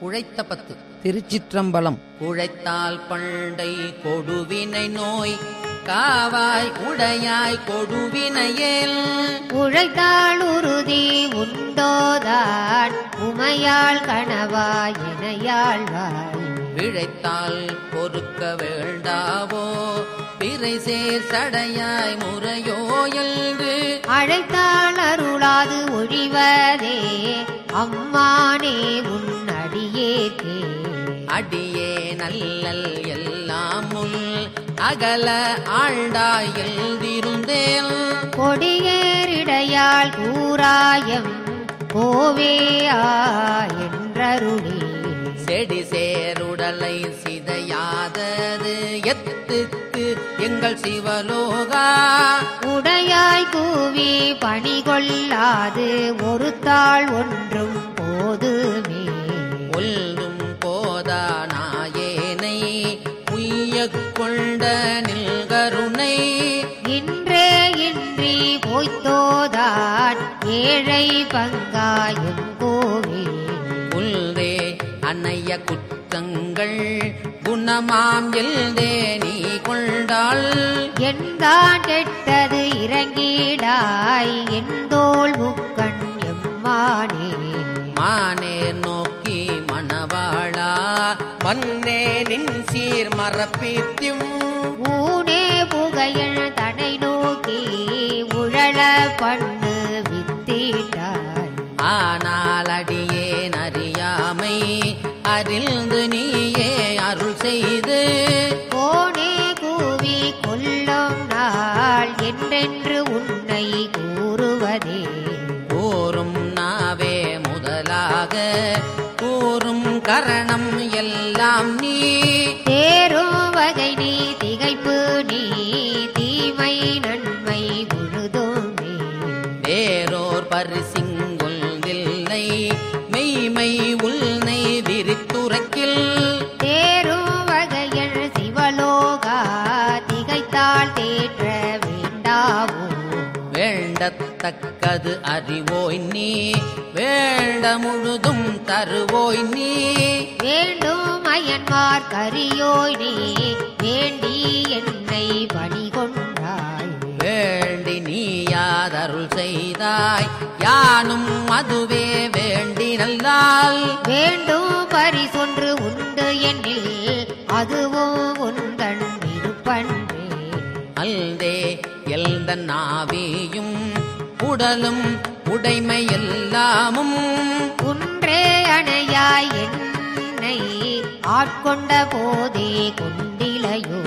உழைத்த பத்து திருச்சிற்றம்பலம் உழைத்தால் பண்டை கொடுவினை நோய் காவாய் உடையாய் கொடுவினையேல் உழைத்தாள் உறுதி உண்டோதான் உமையாள் கணவாய் எனையாழ்வாய் விழைத்தால் பொறுக்க வேண்டாவோ பிறை சேர் சடையாய் முறையோ என்று அழைத்தாள் அருளாது ஒழிவதே அம்மானே உன் அடியேற்கே அடியே நல்லல் எல்லாம் முள் அகல ஆண்டாய் எழுதிருந்தேன் கொடியேறிடையாள் கூறாயம் கோவேயா என்றருளே செடி சேருடலை சிதையாதது எத்துக்கு எங்கள் சிவலோகா உடையாய் கூவி பணி கொள்ளாது ஒரு தாள் ஒன்றும் போதுமே ஒல்லும் போதா நாயேனை உய்யக் கொண்ட நில்கருணை இன்றே இன்றி போய்த்தோதான் ஏழை பங்காயும் கோவே உல்தே அன்னைய குற்றங்கள் குணமாம் எல்தே நீ கொண்டாள் எந்தான் கெட்டது இறங்கிடாய் எந்தோள் முக்கண் எம்மானே மானேர் நோக்கி மணவாளா வந்தே நின் சீர் மரப்பீத்தியும் ஊனே புகையல் தனை நோக்கி உழல பண்ணு வித்திட்டாய் ஆனால் அடியேன் அறியாமை அறிந்து நீயே அருள் செய்து கோனே கூவி கொல்லும் நாள் என்றென்று உன்னை கூறுவதே கூறும் நாவே முதலாக கூறும் கரணம் எல்லாம் நீ தேரும் வகை நீ திகைப்பு நீ தீமை நன்மை முழுதுமே வேறோர் பரிசிங்கொல்தில்லை மெய்மை உள்னை விரித்துரைக்கில் தேரும் வகையல் சிவலோகா திகைத்தாள் தேற்ற வேண்டாவோ வேண்டத்தக்கது அறிவோய் நீ வேண்ட முழுதும் தருவோய் நீ வேண்டும் அயன்மார் கரியோய் நீ வேண்டி என்னை பணி கொண்டாய் வேண்டி நீயாதருள் செய்தாய் யானும் அதுவே வேண்டி நல்லால் வேண்டும் பரிசொன்று உண்டு என்னில் அதுவும் உந்தன் இருப்பன்றே அல்தே எல்த நாவியும் உடலும் உடைமை எல்லாமும் குன்றே அணையாய் என்னை ஆட்கொண்ட போதே கொண்டிலையோ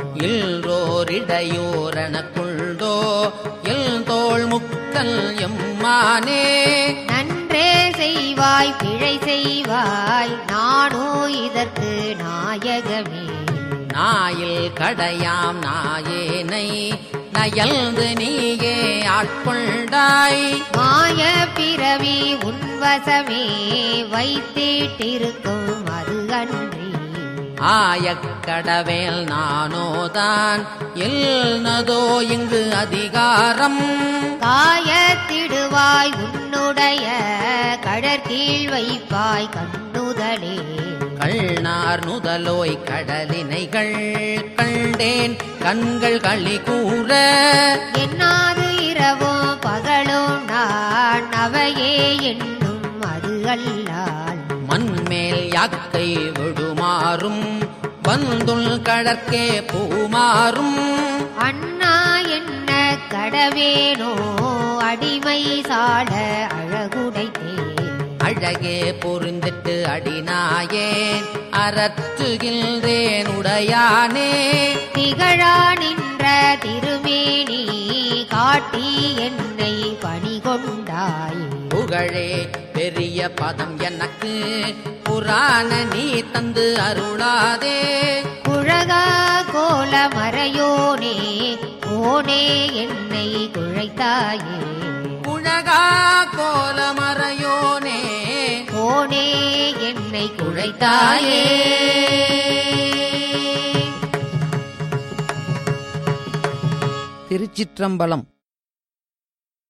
இல்ரோரிடையோரணக்குள்தோ எல் தோள் முக்கல் எம்மானே நன்றே செய்வாய் பிழை செய்வாய் நானோ இதற்கு நாயகமே நாயில் கடையாம் நாயேனை நயல்ந்து நீயே ஆட்கொண்டாய் மாய பிறவி உன்வசமே வைத்திட்டிருக்கும் அது அன்றி ஆயக்கடவேல் நானோதான் எல்னதோ இங்கு அதிகாரம் காயத்திடுவாய் உன்னுடைய கடற்கீழ் வைப்பாய் கண்ணுதலே கள்னார் நுதலோய் கடலினைகள் கண்டேன் கண்கள் களி கூற என்னாது இரவோ பகலோ நான் அவையே என்னும் அது அல்லால் மண்மேல் யாக்கை விடுமாறும் வந்துள் கடற்கே பூமாறும் அண்ணா என்ன கடவேனோ அடிமை சாட அழகுடைத்தே அழகே பொருந்திட்டு அடினாயேன் அறற்றுகின்றேன் உடையானே திகழா நின்ற திருமேனி காட்டி என்னை பணி கொண்டாய் புகழே பெரிய பதம் எனக்கு புராண நீ தந்து அருளாதே குழகா கோல மறையோனே கோனே என்னை குழைத்தாயே குழகா கோலமறையோனே கோனே என்னை குழைத்தாயே திருச்சிற்றம்பலம்